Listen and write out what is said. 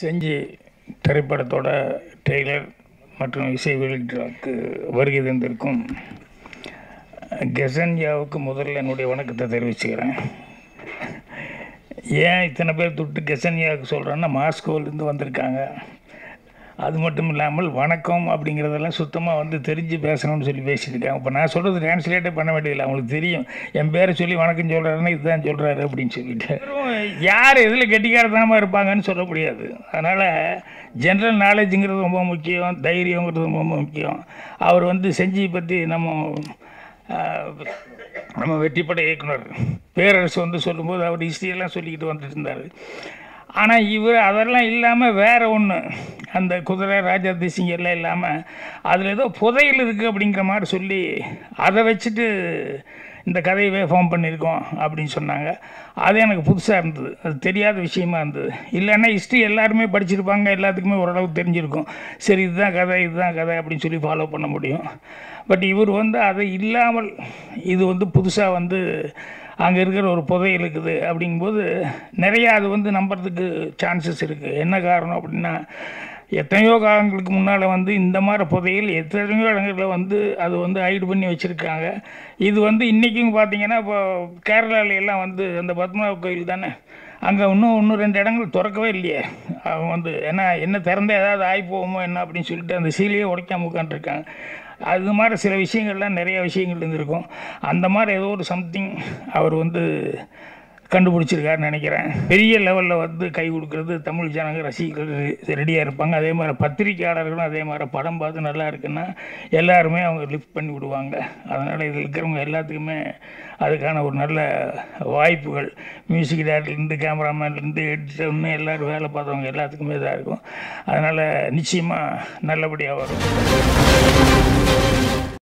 செஞ்சி திரைப்படத்தோட ட்ரெய்லர் மற்றும் இசை வெளியீட்டுக்கு வருகை தந்திருக்கும் கெசன்யாவுக்கு முதல்ல என்னுடைய வணக்கத்தை தெரிவிச்சுக்கிறேன் ஏன் இத்தனை பேர் தொட்டு கெசன்யாவுக்கு சொல்கிறேன்னா மாஸ்கோவிலேருந்து வந்திருக்காங்க அது மட்டும் இல்லாமல் வணக்கம் அப்படிங்கிறதெல்லாம் சுத்தமாக வந்து தெரிஞ்சு பேசணும்னு சொல்லி பேசிட்டு இருக்காங்க இப்போ நான் சொல்கிறது டிரான்ஸ்லேட்டே பண்ண வேண்டியதில்லை அவங்களுக்கு தெரியும் என் பேரை சொல்லி வணக்கம் சொல்கிறாருன்னா இதுதான் சொல்கிறாரு அப்படின்னு சொல்லிட்டு யார் எதில் கெட்டிக்காரத்தனமாக இருப்பாங்கன்னு சொல்ல முடியாது அதனால் ஜென்ரல் நாலேஜுங்கிறது ரொம்ப முக்கியம் தைரியங்கிறது ரொம்ப முக்கியம் அவர் வந்து செஞ்சி பற்றி நம்ம ஆஹ், நம்ம வெற்றிப்பட இயக்குனர் பேரரசு வந்து சொல்லும்போது அவர் ஹிஸ்ட்ரியெல்லாம் சொல்லிக்கிட்டு வந்துட்டு இருந்தார் ஆனால் இவர் அதெல்லாம் இல்லாமல் வேற ஒன்று அந்த குதிரை ராஜா தேசிங்க எல்லாம் இல்லாமல் அதில் ஏதோ புதையல் இருக்குது அப்படிங்கிற மாதிரி சொல்லி அதை வச்சுட்டு இந்த கதையவே ஃபார்ம் பண்ணியிருக்கோம் அப்படின்னு சொன்னாங்க அது எனக்கு புதுசாக இருந்தது அது தெரியாத விஷயமா இருந்தது இல்லைன்னா ஹிஸ்ட்ரி எல்லாருமே படிச்சிருப்பாங்க எல்லாத்துக்குமே ஓரளவுக்கு தெரிஞ்சிருக்கும் சரி இதுதான் கதை இதுதான் கதை அப்படின்னு சொல்லி ஃபாலோ பண்ண முடியும் பட் இவர் வந்து அதை இல்லாமல் இது வந்து புதுசாக வந்து அங்கே இருக்கிற ஒரு புதையல் இருக்குது அப்படிங்கும்போது நிறையா அது வந்து நம்புறதுக்கு சான்சஸ் இருக்குது என்ன காரணம் அப்படின்னா எத்தனையோ காலங்களுக்கு முன்னால் வந்து இந்த மாதிரி புதையல் எத்தனையோ இடங்களில் வந்து அது வந்து ஹைடு பண்ணி வச்சுருக்காங்க இது வந்து இன்றைக்கும் பார்த்தீங்கன்னா இப்போ கேரளால எல்லாம் வந்து அந்த பத்மநாப கோயில் தானே அங்கே இன்னும் இன்னும் ரெண்டு இடங்கள் திறக்கவே இல்லையே அவங்க வந்து ஏன்னா என்ன திறந்த ஏதாவது ஆகி போகுமோ என்ன அப்படின்னு சொல்லிட்டு அந்த சீலையே உடைக்காம உட்காந்துருக்காங்க அது மாதிரி சில விஷயங்கள்லாம் நிறைய விஷயங்கள் இருந்திருக்கும் அந்த மாதிரி ஏதோ ஒரு சம்திங் அவர் வந்து கண்டுபிடிச்சிருக்காருன்னு நினைக்கிறேன் பெரிய லெவலில் வந்து கை கொடுக்கறது தமிழ் ஜனங்க ரசிகர்கள் ரெடியாக இருப்பாங்க அதே மாதிரி பத்திரிக்கையாளர்களும் அதே மாதிரி படம் பார்த்து நல்லா இருக்குன்னா எல்லாருமே அவங்க லிஃப்ட் பண்ணி விடுவாங்க அதனால் இதில் இருக்கிறவங்க எல்லாத்துக்குமே அதுக்கான ஒரு நல்ல வாய்ப்புகள் மியூசிக் டேரக்டர்லேருந்து கேமராமேன்லேருந்து எடிட்டர்னு எல்லோரும் வேலை பார்த்தவங்க எல்லாத்துக்குமே இதாக இருக்கும் அதனால் நிச்சயமாக நல்லபடியாக வரும்